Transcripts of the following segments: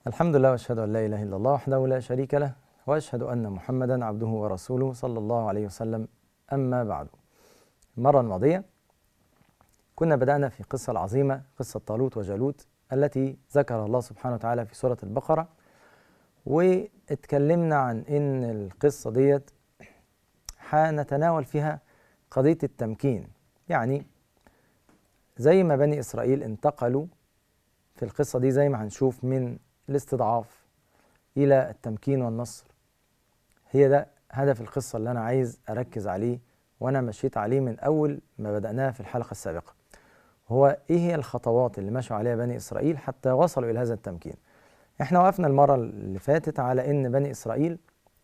الحمد لله واشهد ان لا اله الا الله وحده لا شريك له واشهد ان محمدا عبده ورسوله صلى الله عليه وسلم اما بعد المره الماضيه كنا بدانا في قصه العظيمه قصه طالوت وجالوت التي ذكر الله سبحانه وتعالى في سوره البقره واتكلمنا عن ان القصه ديت هنتناول فيها قضيه التمكين يعني زي ما بني اسرائيل انتقلوا في القصه دي زي ما هنشوف من الاستضعاف الى التمكين والنصر هي ده هدف القصه اللي انا عايز اركز عليه وانا مشيت عليه من اول ما بداناها في الحلقه السابقه هو ايه هي الخطوات اللي مشوا عليها بني اسرائيل حتى وصلوا الى هذا التمكين احنا وقفنا المره اللي فاتت على ان بني اسرائيل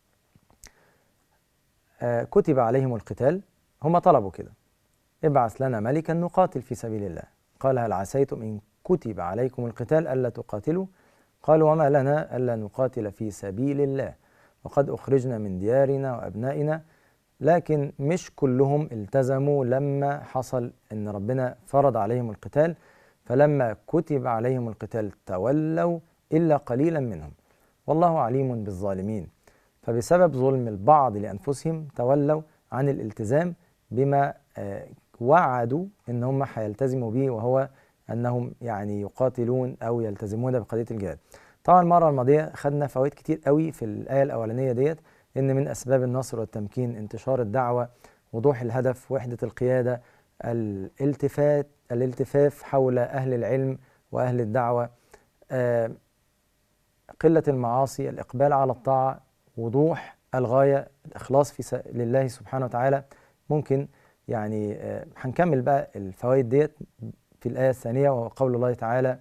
آه كتب عليهم القتال هم طلبوا كده ابعث لنا ملكا نقاتل في سبيل الله قال هل عسيتم ان كتب عليكم القتال الا تقاتلوا قالوا وما لنا الا نقاتل في سبيل الله وقد اخرجنا من ديارنا وابنائنا لكن مش كلهم التزموا لما حصل ان ربنا فرض عليهم القتال فلما كتب عليهم القتال تولوا الا قليلا منهم والله عليم بالظالمين فبسبب ظلم البعض لانفسهم تولوا عن الالتزام بما وعدوا ان هم هيلتزموا به وهو انهم يعني يقاتلون او يلتزمون بقضيه الجهاد. طبعا المره الماضيه خدنا فوائد كتير قوي في الايه الاولانيه ديت ان من اسباب النصر والتمكين انتشار الدعوه وضوح الهدف وحده القياده الالتفات الالتفاف حول اهل العلم واهل الدعوه آه قله المعاصي الاقبال على الطاعه وضوح الغايه الاخلاص في س... لله سبحانه وتعالى ممكن يعني آه هنكمل بقى الفوائد ديت في الآية الثانية وهو قول الله تعالى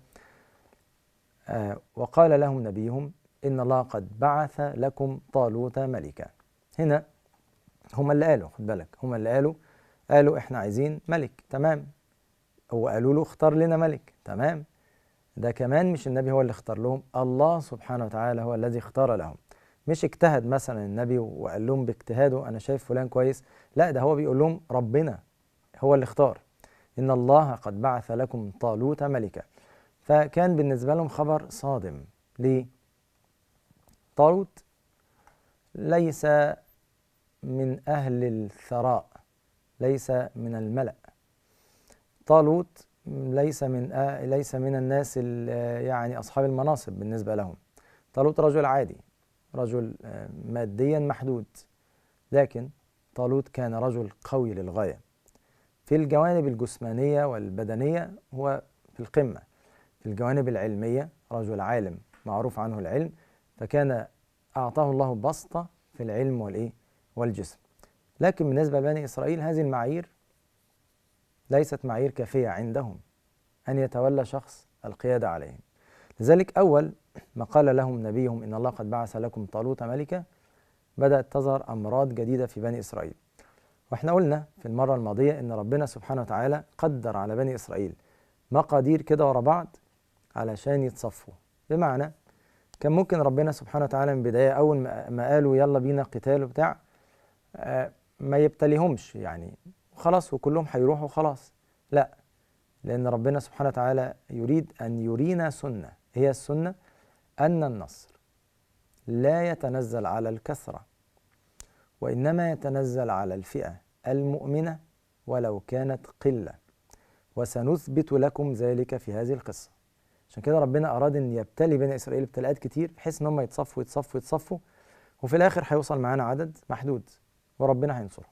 آه وقال لهم نبيهم إن الله قد بعث لكم طالوت ملكا هنا هم اللي قالوا خد بالك هم اللي قالوا قالوا إحنا عايزين ملك تمام هو قالوا له اختار لنا ملك تمام ده كمان مش النبي هو اللي اختار لهم الله سبحانه وتعالى هو الذي اختار لهم مش اجتهد مثلا النبي وقال لهم باجتهاده انا شايف فلان كويس لا ده هو بيقول لهم ربنا هو اللي اختار إن الله قد بعث لكم طالوت ملكا فكان بالنسبة لهم خبر صادم ليه؟ طالوت ليس من أهل الثراء ليس من الملأ طالوت ليس من آه ليس من الناس يعني أصحاب المناصب بالنسبة لهم طالوت رجل عادي رجل آه ماديا محدود لكن طالوت كان رجل قوي للغايه في الجوانب الجسمانية والبدنية هو في القمة في الجوانب العلمية رجل عالم معروف عنه العلم فكان أعطاه الله بسطة في العلم والإيه والجسم لكن بالنسبة لبني إسرائيل هذه المعايير ليست معايير كافية عندهم أن يتولى شخص القيادة عليهم لذلك أول ما قال لهم نبيهم إن الله قد بعث لكم طالوت ملكا بدأت تظهر أمراض جديدة في بني إسرائيل واحنا قلنا في المره الماضيه ان ربنا سبحانه وتعالى قدر على بني اسرائيل مقادير كده ورا بعض علشان يتصفوا بمعنى كان ممكن ربنا سبحانه وتعالى من البدايه اول ما قالوا يلا بينا قتال وبتاع آه ما يبتليهمش يعني خلاص وكلهم هيروحوا خلاص لا لان ربنا سبحانه وتعالى يريد ان يرينا سنه هي السنه ان النصر لا يتنزل على الكثره وإنما يتنزل على الفئة المؤمنة ولو كانت قلة وسنثبت لكم ذلك في هذه القصة عشان كده ربنا أراد أن يبتلي بني إسرائيل ابتلاءات كتير بحيث أن هم يتصفوا يتصفوا يتصفوا وفي الآخر هيوصل معانا عدد محدود وربنا هينصره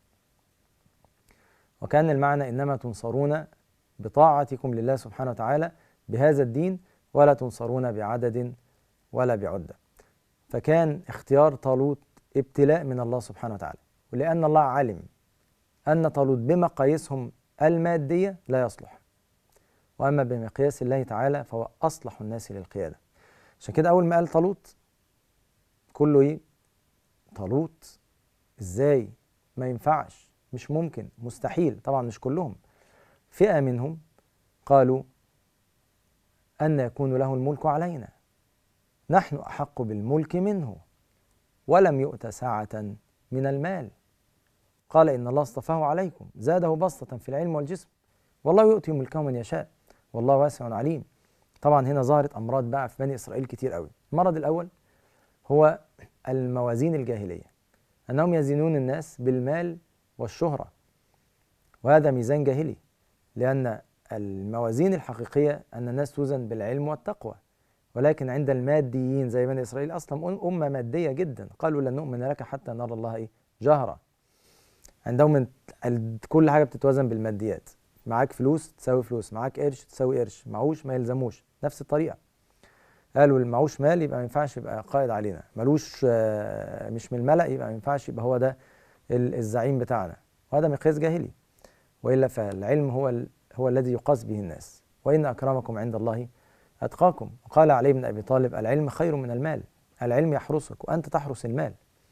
وكان المعنى إنما تنصرون بطاعتكم لله سبحانه وتعالى بهذا الدين ولا تنصرون بعدد ولا بعدة فكان اختيار طالوت ابتلاء من الله سبحانه وتعالى ولأن الله علم أن طالوت بمقاييسهم المادية لا يصلح وأما بمقياس الله تعالى فهو أصلح الناس للقيادة عشان كده أول ما قال طالوت كله إيه؟ طالوت إزاي؟ ما ينفعش مش ممكن مستحيل طبعا مش كلهم فئة منهم قالوا أن يكون له الملك علينا نحن أحق بالملك منه ولم يؤت ساعة من المال قال إن الله اصطفاه عليكم زاده بسطة في العلم والجسم والله يؤتي ملكه من يشاء والله واسع عليم طبعا هنا ظهرت أمراض بقى في بني إسرائيل كتير قوي المرض الأول هو الموازين الجاهلية أنهم يزنون الناس بالمال والشهرة وهذا ميزان جاهلي لأن الموازين الحقيقية أن الناس توزن بالعلم والتقوى ولكن عند الماديين زي بني إسرائيل أصلا أمة مادية جدا قالوا لن نؤمن لك حتى نرى الله إيه جهرة عندهم كل حاجة بتتوزن بالماديات معاك فلوس تساوي فلوس معاك قرش تساوي قرش معوش ما يلزموش نفس الطريقة قالوا اللي معوش مال يبقى ما ينفعش يبقى قائد علينا ملوش آه، مش من الملأ يبقى ما ينفعش يبقى هو ده الزعيم بتاعنا وهذا مقياس جاهلي والا فالعلم هو هو الذي يقاس به الناس وان اكرمكم عند الله اتقاكم وقال علي بن ابي طالب العلم خير من المال العلم يحرسك وانت تحرس المال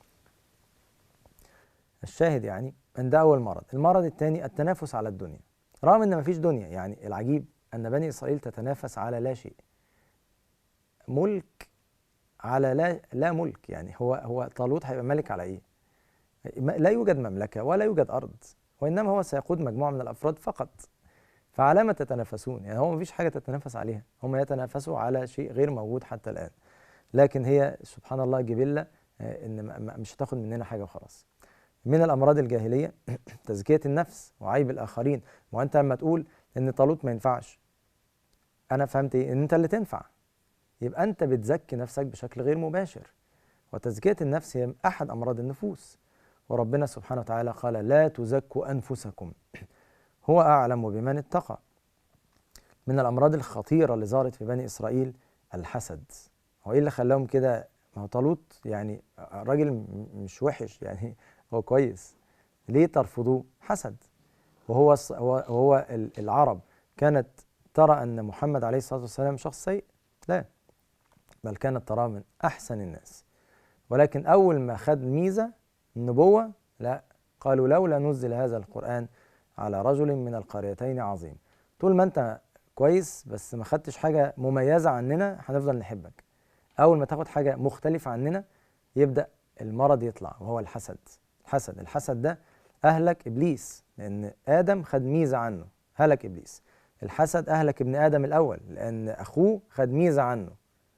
الشاهد يعني ان ده اول مرض المرض الثاني التنافس على الدنيا رغم ان ما فيش دنيا يعني العجيب ان بني اسرائيل تتنافس على لا شيء ملك على لا لا ملك يعني هو هو طالوت هيبقى ملك على ايه لا يوجد مملكه ولا يوجد ارض وإنما هو سيقود مجموعة من الأفراد فقط فعلى ما تتنافسون يعني هو مفيش حاجة تتنافس عليها هم يتنافسوا على شيء غير موجود حتى الآن لكن هي سبحان الله جبلة آه، إن مش هتاخد مننا حاجة وخلاص من الأمراض الجاهلية تزكية النفس وعيب الآخرين وأنت لما تقول إن طالوت ما ينفعش أنا فهمت إيه؟ إن أنت اللي تنفع يبقى أنت بتزكي نفسك بشكل غير مباشر وتزكية النفس هي أحد أمراض النفوس وربنا سبحانه وتعالى قال لا تزكوا أنفسكم هو أعلم بمن اتقى من الأمراض الخطيرة اللي ظهرت في بني إسرائيل الحسد هو إيه اللي خلاهم كده ما هو طالوت يعني راجل مش وحش يعني هو كويس ليه ترفضوه حسد وهو وهو العرب كانت ترى أن محمد عليه الصلاة والسلام شخص سيء لا بل كانت تراه من أحسن الناس ولكن أول ما خد ميزة النبوة لا قالوا لولا نزل هذا القرآن على رجل من القريتين عظيم طول ما انت كويس بس ما خدتش حاجة مميزة عننا هنفضل نحبك أول ما تاخد حاجة مختلفة عننا يبدأ المرض يطلع وهو الحسد الحسد الحسد ده أهلك إبليس لأن آدم خد ميزة عنه هلك إبليس الحسد أهلك ابن آدم الأول لأن أخوه خد ميزة عنه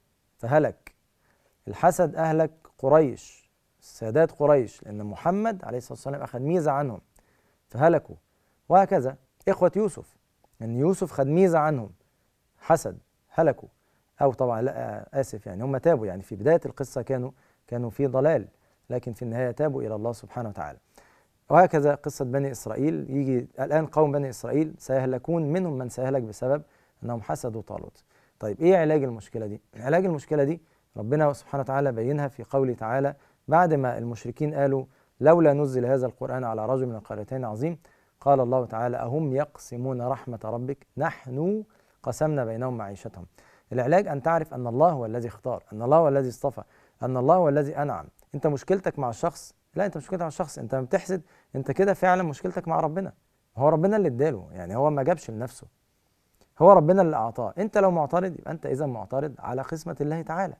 فهلك الحسد أهلك قريش سادات قريش لأن محمد عليه الصلاة والسلام أخذ ميزة عنهم فهلكوا وهكذا إخوة يوسف أن يوسف خد ميزة عنهم حسد هلكوا أو طبعا لا آسف يعني هم تابوا يعني في بداية القصة كانوا كانوا في ضلال لكن في النهاية تابوا إلى الله سبحانه وتعالى وهكذا قصة بني إسرائيل يجي الآن قوم بني إسرائيل سيهلكون منهم من سيهلك بسبب أنهم حسدوا طالوت طيب إيه علاج المشكلة دي؟ علاج المشكلة دي ربنا سبحانه وتعالى بينها في قوله تعالى بعد ما المشركين قالوا لولا نزل هذا القرآن على رجل من القريتين عظيم قال الله تعالى أهم يقسمون رحمة ربك نحن قسمنا بينهم معيشتهم العلاج أن تعرف أن الله هو الذي اختار أن الله هو الذي اصطفى أن الله هو الذي أنعم أنت مشكلتك مع الشخص لا أنت مشكلتك مع الشخص أنت بتحسد أنت كده فعلا مشكلتك مع ربنا هو ربنا اللي اداله يعني هو ما جابش لنفسه هو ربنا اللي أعطاه أنت لو معترض يبقى أنت إذا معترض على قسمة الله تعالى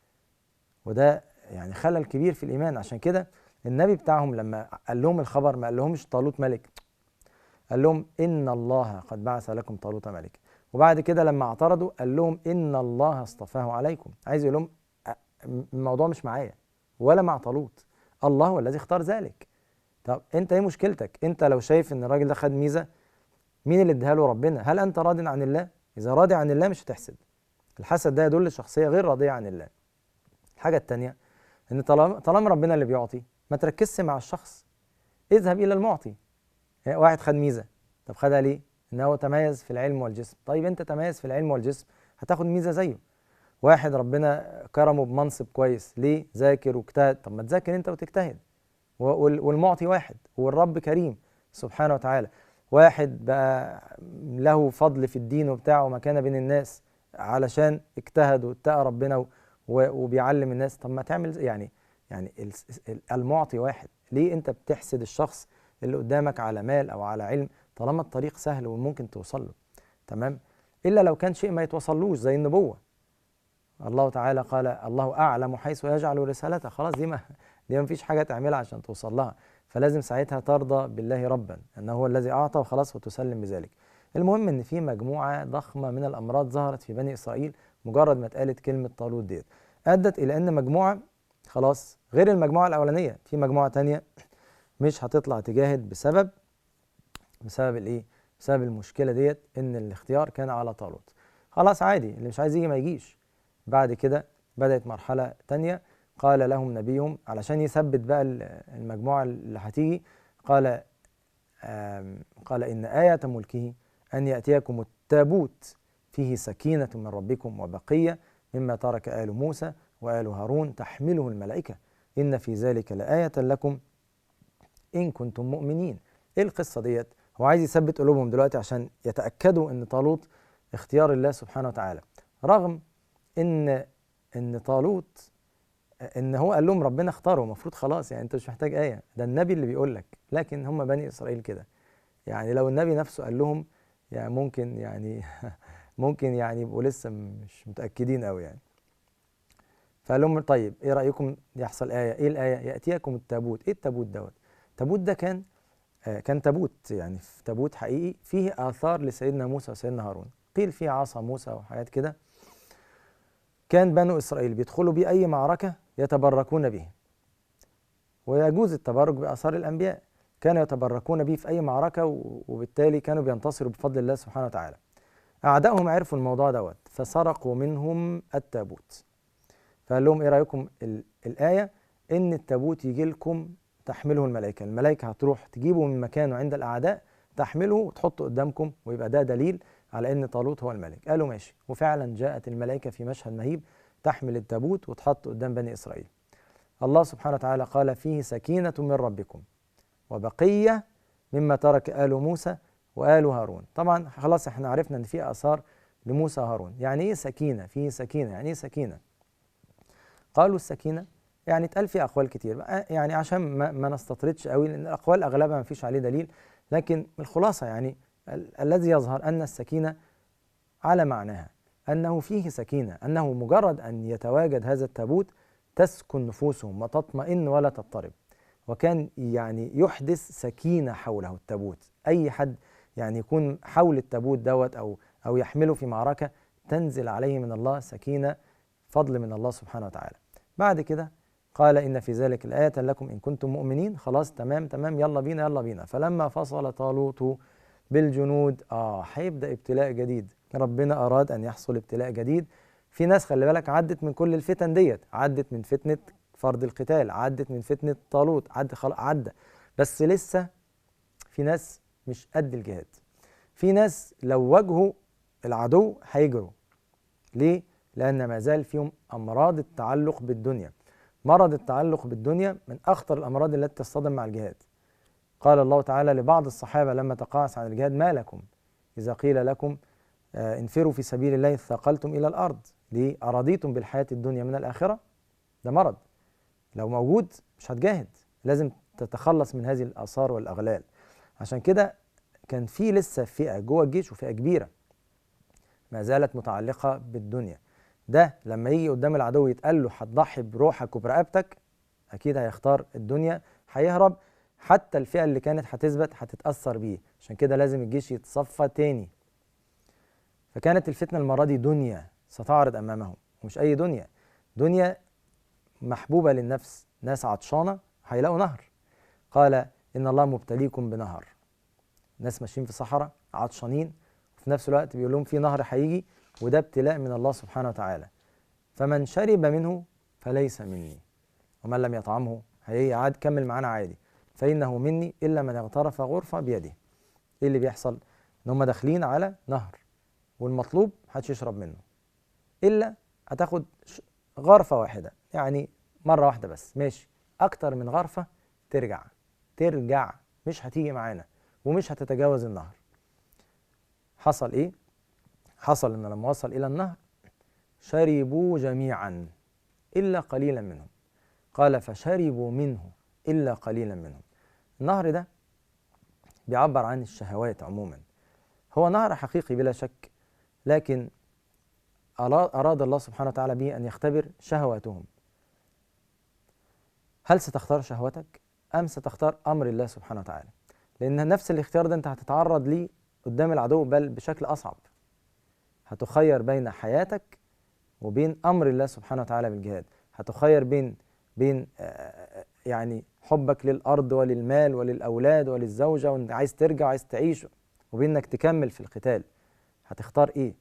وده يعني خلل كبير في الايمان عشان كده النبي بتاعهم لما قال لهم الخبر ما قال لهمش طالوت ملك قال لهم ان الله قد بعث لكم طالوت ملك وبعد كده لما اعترضوا قال لهم ان الله اصطفاه عليكم عايز يقول لهم الموضوع مش معايا ولا مع طالوت الله هو الذي اختار ذلك طب انت ايه مشكلتك انت لو شايف ان الراجل ده خد ميزه مين اللي اداها له ربنا هل انت راض عن الله اذا راضي عن الله مش هتحسد الحسد ده يدل شخصيه غير راضيه عن الله الحاجه الثانيه ان طالما طالما ربنا اللي بيعطي ما تركزش مع الشخص اذهب الى المعطي يعني واحد خد ميزه طب خدها ليه ان هو تميز في العلم والجسم طيب انت تميز في العلم والجسم هتاخد ميزه زيه واحد ربنا كرمه بمنصب كويس ليه ذاكر واجتهد طب ما تذاكر انت وتجتهد والمعطي واحد والرب كريم سبحانه وتعالى واحد بقى له فضل في الدين وبتاعه ومكانه بين الناس علشان اجتهد واتقى ربنا وبيعلم الناس طب ما تعمل يعني يعني المعطي واحد ليه انت بتحسد الشخص اللي قدامك على مال او على علم طالما الطريق سهل وممكن توصل له تمام الا لو كان شيء ما يتوصلوش زي النبوه الله تعالى قال الله اعلم حيث يجعل رسالته خلاص دي ما دي ما فيش حاجه تعملها عشان توصل لها فلازم ساعتها ترضى بالله ربا انه هو الذي اعطى وخلاص وتسلم بذلك المهم ان في مجموعه ضخمه من الامراض ظهرت في بني اسرائيل مجرد ما اتقالت كلمه طالوت ديت ادت الى ان مجموعه خلاص غير المجموعه الاولانيه في مجموعه تانية مش هتطلع تجاهد بسبب بسبب الايه بسبب المشكله ديت ان الاختيار كان على طالوت خلاص عادي اللي مش عايز يجي ما يجيش بعد كده بدات مرحله تانية قال لهم نبيهم علشان يثبت بقى المجموعه اللي هتيجي قال قال ان ايه ملكه ان ياتيكم التابوت فيه سكينه من ربكم وبقيه مما ترك ال موسى وال هارون تحمله الملائكه ان في ذلك لايه لكم ان كنتم مؤمنين ايه القصه ديت هو عايز يثبت قلوبهم دلوقتي عشان يتاكدوا ان طالوت اختيار الله سبحانه وتعالى رغم ان ان طالوت ان هو قال لهم ربنا اختاره المفروض خلاص يعني انت مش محتاج ايه ده النبي اللي بيقول لك لكن هم بني اسرائيل كده يعني لو النبي نفسه قال لهم يعني ممكن يعني ممكن يعني يبقوا لسه مش متاكدين قوي يعني فقال لهم طيب ايه رايكم يحصل ايه ايه الايه ياتيكم التابوت ايه التابوت دوت التابوت ده كان آه كان تابوت يعني في تابوت حقيقي فيه اثار لسيدنا موسى وسيدنا هارون قيل فيه عصا موسى وحاجات كده كان بنو اسرائيل بيدخلوا بيه اي معركه يتبركون به ويجوز التبرك باثار الانبياء كانوا يتبركون به في اي معركه وبالتالي كانوا بينتصروا بفضل الله سبحانه وتعالى اعدائهم عرفوا الموضوع دوت فسرقوا منهم التابوت فقال لهم ايه رايكم الايه ان التابوت يجي لكم تحمله الملائكه الملائكه هتروح تجيبه من مكانه عند الاعداء تحمله وتحطه قدامكم ويبقى ده دليل على ان طالوت هو الملك قالوا ماشي وفعلا جاءت الملائكه في مشهد مهيب تحمل التابوت وتحط قدام بني اسرائيل الله سبحانه وتعالى قال فيه سكينه من ربكم وبقيه مما ترك ال موسى وال هارون طبعا خلاص احنا عرفنا ان في اثار لموسى وهارون يعني ايه سكينه فيه سكينه يعني ايه سكينه قالوا السكينه يعني اتقال فيها اقوال كتير يعني عشان ما, ما نستطردش قوي لان الاقوال اغلبها ما فيش عليه دليل لكن الخلاصه يعني ال الذي يظهر ان السكينه على معناها انه فيه سكينه انه مجرد ان يتواجد هذا التابوت تسكن نفوسهم وتطمئن ولا تضطرب وكان يعني يحدث سكينه حوله التابوت اي حد يعني يكون حول التابوت دوت او او يحمله في معركه تنزل عليه من الله سكينه فضل من الله سبحانه وتعالى بعد كده قال إن في ذلك الآية لكم إن كنتم مؤمنين خلاص تمام تمام يلا بينا يلا بينا فلما فصل طالوت بالجنود آه هيبدأ ابتلاء جديد ربنا أراد أن يحصل ابتلاء جديد في ناس خلي بالك عدت من كل الفتن ديت عدت من فتنة فرض القتال عدت من فتنة طالوت عد خلاص عدى بس لسه في ناس مش قد الجهاد في ناس لو واجهوا العدو هيجروا ليه؟ لأن ما زال فيهم أمراض التعلق بالدنيا مرض التعلق بالدنيا من أخطر الأمراض التي تصطدم مع الجهاد قال الله تعالى لبعض الصحابة لما تقاعس عن الجهاد ما لكم إذا قيل لكم آه انفروا في سبيل الله ثقلتم إلى الأرض ليه أرضيتم بالحياة الدنيا من الآخرة ده مرض لو موجود مش هتجاهد لازم تتخلص من هذه الآثار والأغلال عشان كده كان في لسه فئة جوه الجيش وفئة كبيرة ما زالت متعلقة بالدنيا ده لما يجي قدام العدو يتقال له هتضحي بروحك وبرقبتك اكيد هيختار الدنيا هيهرب حتى الفئه اللي كانت هتثبت هتتاثر بيه عشان كده لازم الجيش يتصفى تاني فكانت الفتنه المره دي دنيا ستعرض امامهم ومش اي دنيا دنيا محبوبه للنفس ناس عطشانه هيلاقوا نهر قال ان الله مبتليكم بنهر ناس ماشيين في صحراء عطشانين وفي نفس الوقت بيقول لهم في نهر هيجي وده ابتلاء من الله سبحانه وتعالى فمن شرب منه فليس مني ومن لم يطعمه هي عاد كمل معانا عادي فإنه مني إلا من اغترف غرفة بيده إيه اللي بيحصل؟ إن هم داخلين على نهر والمطلوب محدش يشرب منه إلا هتاخد غرفة واحدة يعني مرة واحدة بس ماشي أكتر من غرفة ترجع ترجع مش هتيجي معانا ومش هتتجاوز النهر حصل إيه؟ حصل ان لما وصل الى النهر شربوا جميعا الا قليلا منهم قال فشربوا منه الا قليلا منهم النهر ده بيعبر عن الشهوات عموما هو نهر حقيقي بلا شك لكن اراد الله سبحانه وتعالى به ان يختبر شهواتهم هل ستختار شهوتك ام ستختار امر الله سبحانه وتعالى لان نفس الاختيار ده انت هتتعرض ليه قدام العدو بل بشكل اصعب هتخير بين حياتك وبين امر الله سبحانه وتعالى بالجهاد هتخير بين بين آه، يعني حبك للارض وللمال وللاولاد وللزوجه وانت عايز ترجع وعايز تعيش وبين انك تكمل في القتال هتختار ايه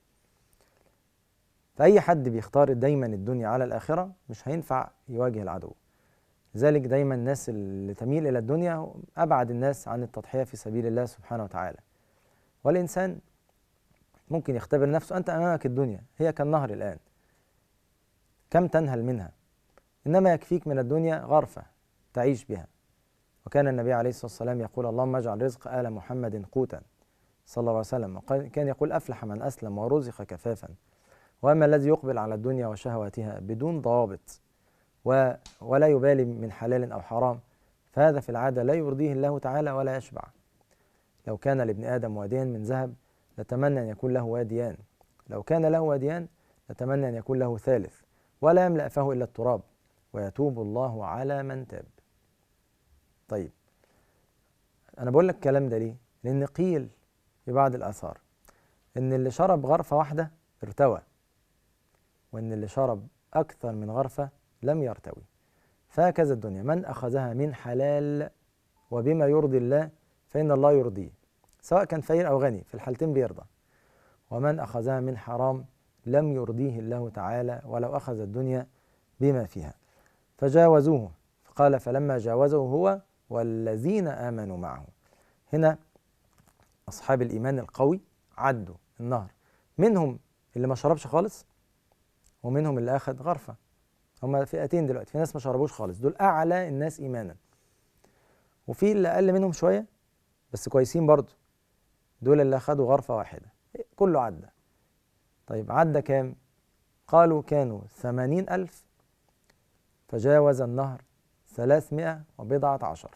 فاي حد بيختار دايما الدنيا على الاخره مش هينفع يواجه العدو لذلك دايما الناس اللي تميل الى الدنيا ابعد الناس عن التضحيه في سبيل الله سبحانه وتعالى والانسان ممكن يختبر نفسه انت امامك الدنيا هي كالنهر الان كم تنهل منها انما يكفيك من الدنيا غرفه تعيش بها وكان النبي عليه الصلاه والسلام يقول اللهم اجعل رزق ال محمد قوتا صلى الله عليه وسلم وكان يقول افلح من اسلم ورزق كفافا واما الذي يقبل على الدنيا وشهواتها بدون ضوابط و ولا يبالي من حلال او حرام فهذا في العاده لا يرضيه الله تعالى ولا يشبع لو كان لابن ادم واديان من ذهب لتمنى ان يكون له واديان لو كان له واديان لتمنى ان يكون له ثالث ولا يملا فه الا التراب ويتوب الله على من تاب طيب انا بقول لك الكلام ده ليه لان قيل في بعض الاثار ان اللي شرب غرفه واحده ارتوى وان اللي شرب اكثر من غرفه لم يرتوي فهكذا الدنيا من اخذها من حلال وبما يرضي الله فان الله يرضيه سواء كان فقير او غني في الحالتين بيرضى ومن اخذها من حرام لم يرضيه الله تعالى ولو اخذ الدنيا بما فيها فجاوزوه قال فلما جاوزه هو والذين امنوا معه هنا اصحاب الايمان القوي عدوا النهر منهم اللي ما شربش خالص ومنهم اللي اخذ غرفه هما فئتين دلوقتي في ناس ما شربوش خالص دول اعلى الناس ايمانا وفي اللي اقل منهم شويه بس كويسين برضه دول اللي اخذوا غرفه واحده كله عدى طيب عدى كام قالوا كانوا ثمانين ألف فجاوز النهر ثلاثمائة وبضعة عشر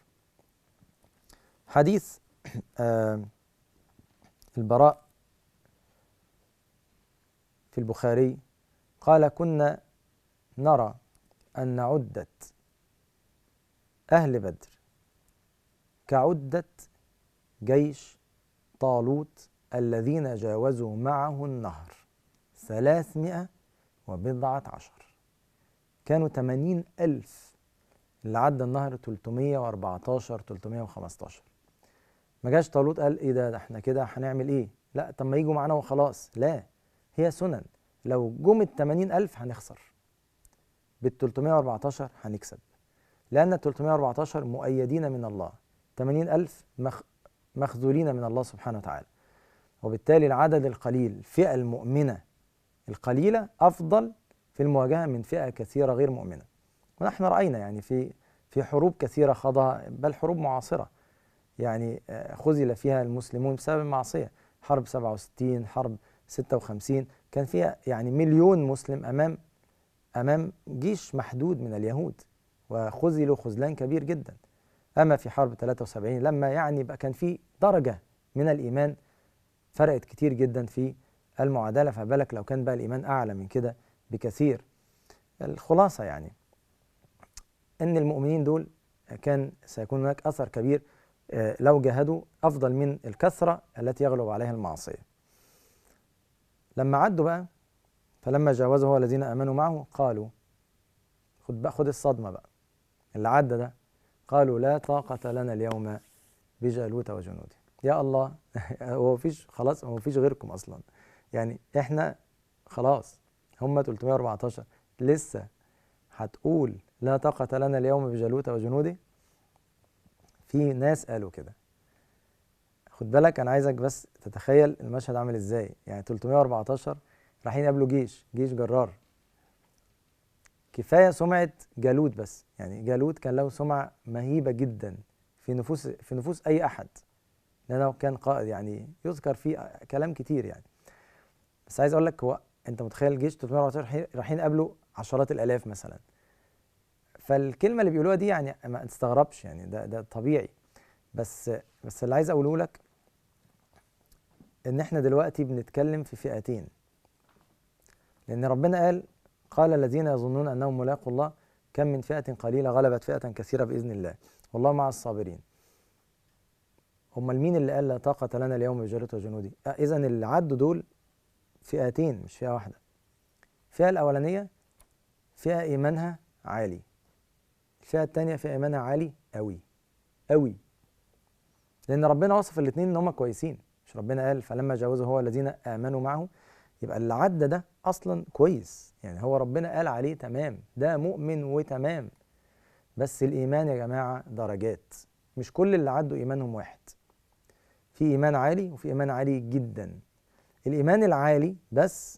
حديث آه البراء في البخاري قال كنا نرى أن عدة أهل بدر كعدة جيش طالوت الذين جاوزوا معه النهر ثلاثمائة وبضعة عشر كانوا تمانين ألف اللي عدى النهر تلتمية وأربعتاشر تلتمية وخمستاشر ما جاش طالوت قال ايه ده, ده احنا كده هنعمل ايه لا طب ما يجوا معانا وخلاص لا هي سنن لو جم ال 80000 هنخسر بال 314 هنكسب لأن ال 314 مؤيدين من الله 80000 مخ مخذولين من الله سبحانه وتعالى وبالتالي العدد القليل الفئة المؤمنة القليلة أفضل في المواجهة من فئة كثيرة غير مؤمنة ونحن رأينا يعني في في حروب كثيرة خاضها بل حروب معاصرة يعني خذل فيها المسلمون بسبب المعصية حرب 67 حرب 56 كان فيها يعني مليون مسلم أمام أمام جيش محدود من اليهود وخذلوا خذلان كبير جدا أما في حرب 73 لما يعني بقى كان في درجة من الإيمان فرقت كتير جدا في المعادلة فبالك لو كان بقى الإيمان أعلى من كده بكثير الخلاصة يعني أن المؤمنين دول كان سيكون هناك أثر كبير لو جاهدوا أفضل من الكثرة التي يغلب عليها المعصية لما عدوا بقى فلما جاوزه هو الذين آمنوا معه قالوا خد بقى خد الصدمة بقى اللي عدى ده قالوا لا طاقة لنا اليوم بجالوت وجنوده يا الله هو مفيش خلاص هو مفيش غيركم أصلا يعني إحنا خلاص هم 314 لسه هتقول لا طاقة لنا اليوم بجالوت وجنوده في ناس قالوا كده خد بالك انا عايزك بس تتخيل المشهد عامل ازاي يعني 314 رايحين يقابلوا جيش جيش جرار كفايه سمعه جالوت بس يعني جالوت كان له سمعه مهيبه جدا في نفوس في نفوس اي احد لانه كان قائد يعني يذكر فيه كلام كتير يعني بس عايز اقول لك هو انت متخيل الجيش 314 رايحين يقابلوا عشرات الالاف مثلا فالكلمه اللي بيقولوها دي يعني ما تستغربش يعني ده ده طبيعي بس بس اللي عايز اقوله لك ان احنا دلوقتي بنتكلم في فئتين لان ربنا قال قال الذين يظنون انهم ملاقوا الله كم من فئه قليله غلبت فئه كثيره باذن الله والله مع الصابرين امال مين اللي قال لا طاقه لنا اليوم بجالوت وجنودي اذا اللي عدوا دول فئتين مش فئه واحده الفئة الأولانية فئة إيمانها عالي الفئة التانية فئة إيمانها عالي أوي أوي لأن ربنا وصف الاتنين إن هما كويسين مش ربنا قال فلما جاوزه هو الذين آمنوا معه يبقى اللي عدى ده أصلا كويس يعني هو ربنا قال عليه تمام ده مؤمن وتمام بس الإيمان يا جماعة درجات مش كل اللي عدوا إيمانهم واحد في إيمان عالي وفي إيمان عالي جدا الإيمان العالي بس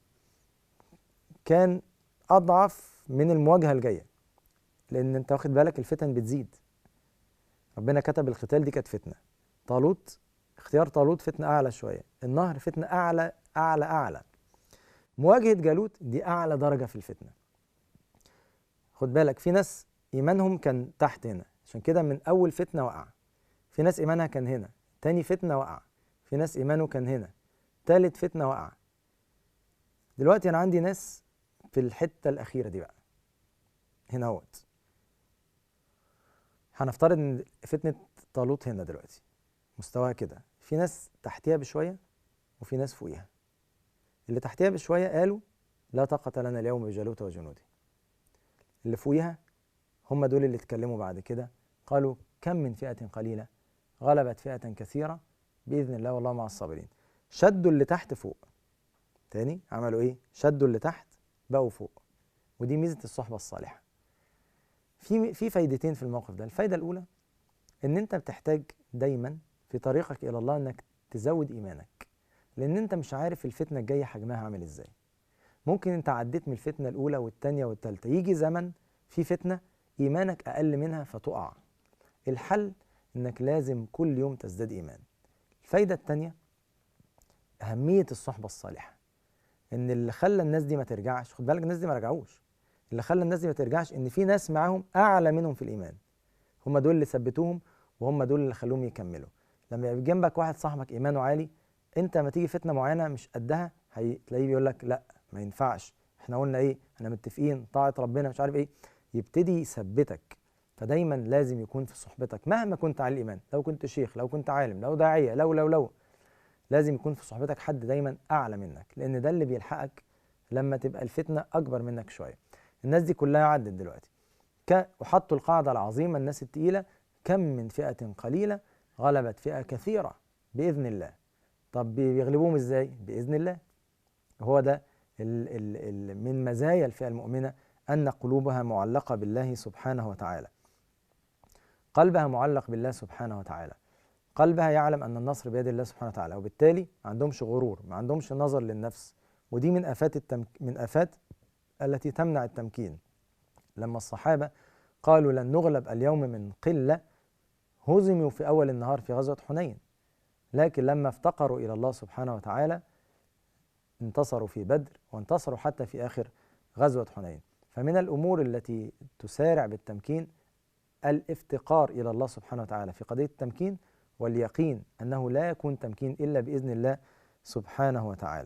كان أضعف من المواجهة الجاية لأن أنت واخد بالك الفتن بتزيد ربنا كتب القتال دي كانت فتنة طالوت اختيار طالوت فتنة أعلى شوية النهر فتنة أعلى أعلى أعلى مواجهة جالوت دي أعلى درجة في الفتنة خد بالك في ناس إيمانهم كان تحت هنا عشان كده من أول فتنة وقع في ناس إيمانها كان هنا تاني فتنة وقع في ناس إيمانه كان هنا تالت فتنة وقع دلوقتي أنا عندي ناس في الحتة الأخيرة دي بقى هنا اهوت هنفترض إن فتنة طالوت هنا دلوقتي مستواها كده في ناس تحتيها بشوية وفي ناس فوقيها اللي تحتيها بشوية قالوا لا طاقة لنا اليوم بجالوت وجنوده اللي فوقيها هم دول اللي اتكلموا بعد كده قالوا كم من فئة قليلة غلبت فئة كثيرة بإذن الله والله مع الصابرين شدوا اللي تحت فوق تاني عملوا ايه شدوا اللي تحت بقوا فوق ودي ميزة الصحبة الصالحة في في فايدتين في الموقف ده الفايدة الأولى إن أنت بتحتاج دايما في طريقك إلى الله إنك تزود إيمانك لأن أنت مش عارف الفتنة الجاية حجمها عامل إزاي ممكن أنت عديت من الفتنة الأولى والتانية والتالتة يجي زمن في فتنة إيمانك أقل منها فتقع الحل إنك لازم كل يوم تزداد إيمان الفايدة التانية أهمية الصحبة الصالحة إن اللي خلى الناس دي ما ترجعش خد بالك الناس دي ما رجعوش اللي خلى الناس دي ما ترجعش إن في ناس معاهم أعلى منهم في الإيمان هم دول اللي ثبتوهم وهم دول اللي خلوهم يكملوا لما يبقى جنبك واحد صاحبك إيمانه عالي أنت لما تيجي فتنة معينة مش قدها هتلاقيه بيقول لك لا ما ينفعش احنا قلنا ايه احنا متفقين طاعة ربنا مش عارف ايه يبتدي يثبتك فدايما لازم يكون في صحبتك مهما كنت على الايمان لو كنت شيخ لو كنت عالم لو داعيه لو لو لو لازم يكون في صحبتك حد دايما اعلى منك لان ده اللي بيلحقك لما تبقى الفتنه اكبر منك شويه الناس دي كلها عدت دلوقتي ك وحطوا القاعده العظيمه الناس التقيله كم من فئه قليله غلبت فئه كثيره باذن الله طب بيغلبوهم ازاي باذن الله هو ده ال ال ال من مزايا الفئه المؤمنه ان قلوبها معلقه بالله سبحانه وتعالى قلبها معلق بالله سبحانه وتعالى قلبها يعلم ان النصر بيد الله سبحانه وتعالى وبالتالي ما عندهمش غرور ما عندهمش نظر للنفس ودي من افات التمك... من افات التي تمنع التمكين لما الصحابه قالوا لن نغلب اليوم من قله هزموا في اول النهار في غزوه حنين لكن لما افتقروا الى الله سبحانه وتعالى انتصروا في بدر وانتصروا حتى في اخر غزوه حنين فمن الامور التي تسارع بالتمكين الافتقار الى الله سبحانه وتعالى في قضيه التمكين واليقين انه لا يكون تمكين الا باذن الله سبحانه وتعالى.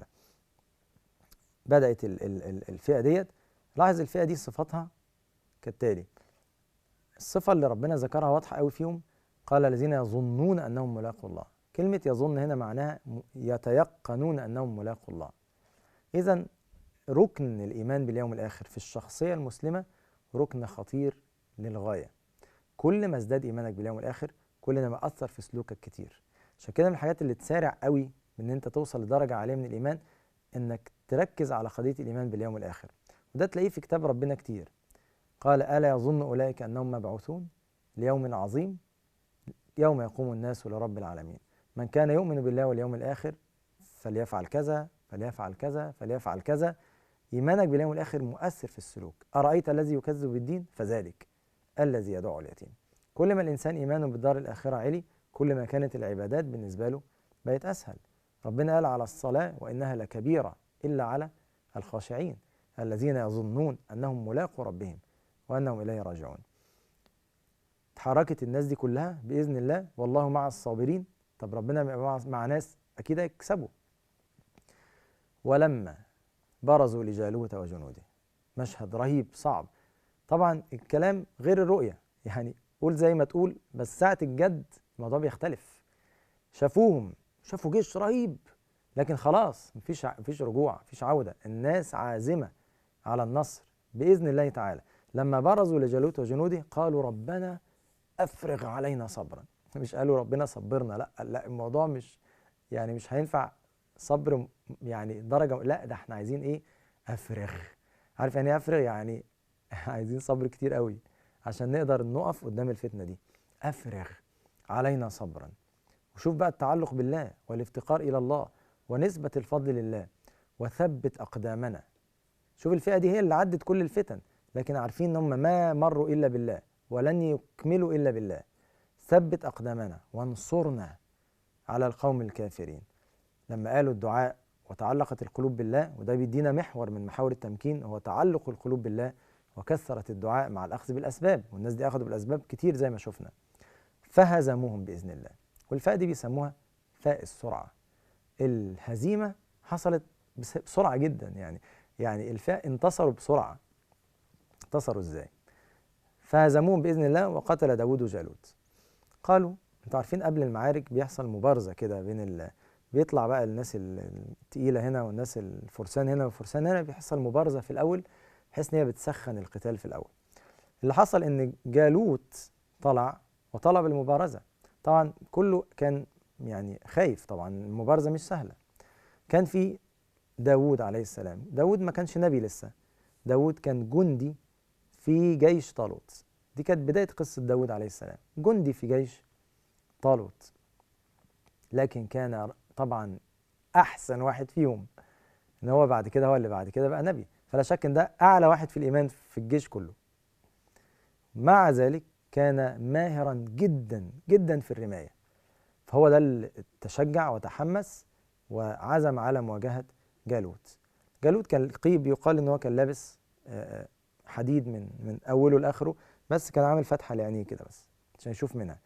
بدات الفئه ديت لاحظ الفئه دي صفاتها كالتالي الصفه اللي ربنا ذكرها واضحه قوي فيهم قال الذين يظنون انهم ملاقوا الله كلمه يظن هنا معناها يتيقنون انهم ملاقوا الله اذا ركن الايمان باليوم الاخر في الشخصيه المسلمه ركن خطير للغايه كل ما ازداد ايمانك باليوم الاخر كل ما اثر في سلوكك كتير عشان كده من الحاجات اللي تسارع قوي ان انت توصل لدرجه عاليه من الايمان انك تركز على قضيه الايمان باليوم الاخر وده تلاقيه في كتاب ربنا كتير قال الا يظن اولئك انهم مبعوثون ليوم عظيم يوم يقوم الناس لرب العالمين من كان يؤمن بالله واليوم الاخر فليفعل كذا فليفعل كذا فليفعل كذا ايمانك باليوم الاخر مؤثر في السلوك ارايت الذي يكذب بالدين فذلك الذي يدعو اليتيم كل ما الإنسان إيمانه بالدار الآخرة عالي كل ما كانت العبادات بالنسبة له بقت أسهل ربنا قال على الصلاة وإنها لكبيرة إلا على الخاشعين الذين يظنون أنهم ملاقوا ربهم وأنهم إليه راجعون تحركت الناس دي كلها بإذن الله والله مع الصابرين طب ربنا مع, مع ناس أكيد هيكسبوا ولما برزوا لجالوت وجنوده مشهد رهيب صعب طبعا الكلام غير الرؤية يعني قول زي ما تقول بس ساعة الجد الموضوع بيختلف شافوهم شافوا جيش رهيب لكن خلاص مفيش مفيش رجوع مفيش عوده الناس عازمه على النصر باذن الله تعالى لما برزوا لجالوت وجنوده قالوا ربنا افرغ علينا صبرا مش قالوا ربنا صبرنا لا لا الموضوع مش يعني مش هينفع صبر يعني درجه لا ده احنا عايزين ايه افرغ عارف يعني ايه افرغ يعني عايزين صبر كتير قوي عشان نقدر نقف قدام الفتنه دي افرغ علينا صبرا وشوف بقى التعلق بالله والافتقار الى الله ونسبه الفضل لله وثبت اقدامنا شوف الفئه دي هي اللي عدت كل الفتن لكن عارفين ان هم ما مروا الا بالله ولن يكملوا الا بالله ثبت اقدامنا وانصرنا على القوم الكافرين لما قالوا الدعاء وتعلقت القلوب بالله وده بيدينا محور من محاور التمكين هو تعلق القلوب بالله وكثرة الدعاء مع الأخذ بالأسباب والناس دي أخذوا بالأسباب كتير زي ما شفنا فهزموهم بإذن الله والفاء دي بيسموها فاء السرعة الهزيمة حصلت بسرعة جدا يعني يعني الفاء انتصروا بسرعة انتصروا ازاي فهزموهم بإذن الله وقتل داود جالوت قالوا انتوا عارفين قبل المعارك بيحصل مبارزة كده بين ال بيطلع بقى الناس التقيلة هنا والناس الفرسان هنا والفرسان هنا بيحصل مبارزة في الأول بحيث ان هي بتسخن القتال في الاول اللي حصل ان جالوت طلع وطلب المبارزه طبعا كله كان يعني خايف طبعا المبارزه مش سهله كان في داوود عليه السلام داوود ما كانش نبي لسه داوود كان جندي في جيش طالوت دي كانت بدايه قصه داوود عليه السلام جندي في جيش طالوت لكن كان طبعا احسن واحد فيهم ان هو بعد كده هو اللي بعد كده بقى نبي فلا شك ان ده اعلى واحد في الايمان في الجيش كله مع ذلك كان ماهرا جدا جدا في الرمايه فهو ده اللي تشجع وتحمس وعزم على مواجهه جالوت جالوت كان قيب يقال ان هو كان لابس حديد من من اوله لاخره بس كان عامل فتحه لعينيه كده بس عشان يشوف منها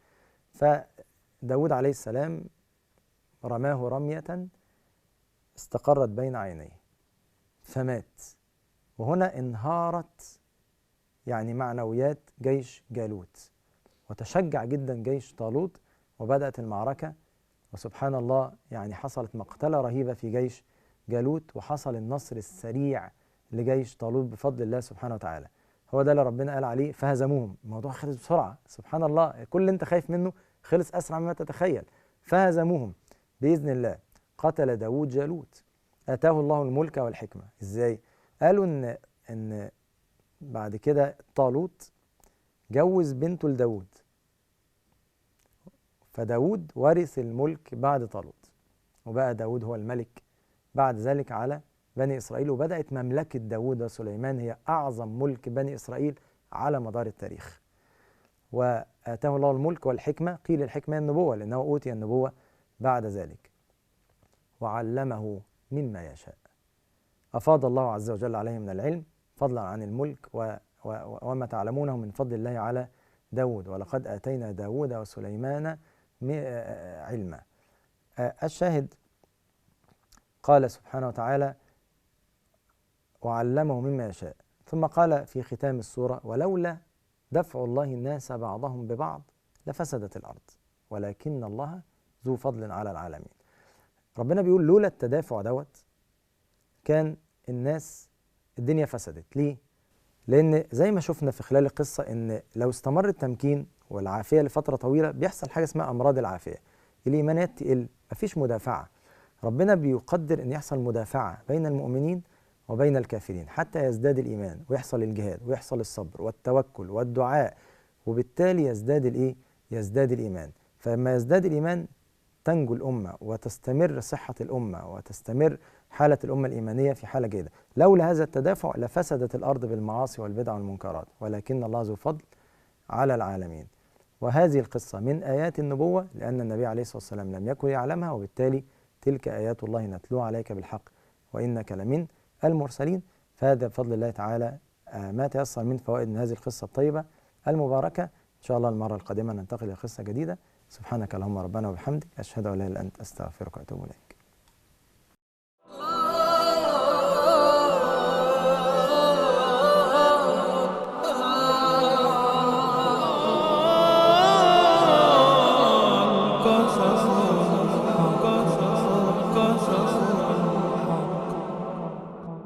فداود عليه السلام رماه رميه استقرت بين عينيه فمات وهنا انهارت يعني معنويات جيش جالوت وتشجع جدا جيش طالوت وبدأت المعركة وسبحان الله يعني حصلت مقتلة رهيبة في جيش جالوت وحصل النصر السريع لجيش طالوت بفضل الله سبحانه وتعالى هو ده اللي ربنا قال عليه فهزموهم الموضوع خلص بسرعة سبحان الله كل اللي انت خايف منه خلص أسرع مما تتخيل فهزموهم بإذن الله قتل داود جالوت آتاه الله الملك والحكمة إزاي؟ قالوا إن إن بعد كده طالوت جوز بنته لداود فداود ورث الملك بعد طالوت وبقى داود هو الملك بعد ذلك على بني إسرائيل وبدأت مملكة داود وسليمان هي أعظم ملك بني إسرائيل على مدار التاريخ وآتاه الله الملك والحكمة قيل الحكمة النبوة لأنه أوتي النبوة بعد ذلك وعلمه مما يشاء أفاض الله عز وجل عليه من العلم فضلا عن الملك و و وما تعلمونه من فضل الله على داود ولقد آتينا داود وسليمان علما الشاهد قال سبحانه وتعالى وعلمه مما يشاء ثم قال في ختام السورة ولولا دفع الله الناس بعضهم ببعض لفسدت الأرض ولكن الله ذو فضل على العالمين ربنا بيقول لولا التدافع دوت كان الناس الدنيا فسدت ليه؟ لأن زي ما شفنا في خلال القصة إن لو استمر التمكين والعافية لفترة طويلة بيحصل حاجة اسمها أمراض العافية الإيمانات تقل مفيش مدافعة ربنا بيقدر إن يحصل مدافعة بين المؤمنين وبين الكافرين حتى يزداد الإيمان ويحصل الجهاد ويحصل الصبر والتوكل والدعاء وبالتالي يزداد الإيه؟ يزداد الإيمان فلما يزداد الإيمان تنجو الأمة وتستمر صحة الأمة وتستمر حالة الأمة الإيمانية في حالة جيدة لولا هذا التدافع لفسدت الأرض بالمعاصي والبدع والمنكرات ولكن الله ذو فضل على العالمين وهذه القصة من آيات النبوة لأن النبي عليه الصلاة والسلام لم يكن يعلمها وبالتالي تلك آيات الله نتلوها عليك بالحق وإنك لمن المرسلين فهذا بفضل الله تعالى ما تيسر من فوائد من هذه القصة الطيبة المباركة إن شاء الله المرة القادمة ننتقل إلى قصة جديدة سبحانك اللهم ربنا وبحمدك أشهد أن لا إله إلا أنت أستغفرك وأتوب إليك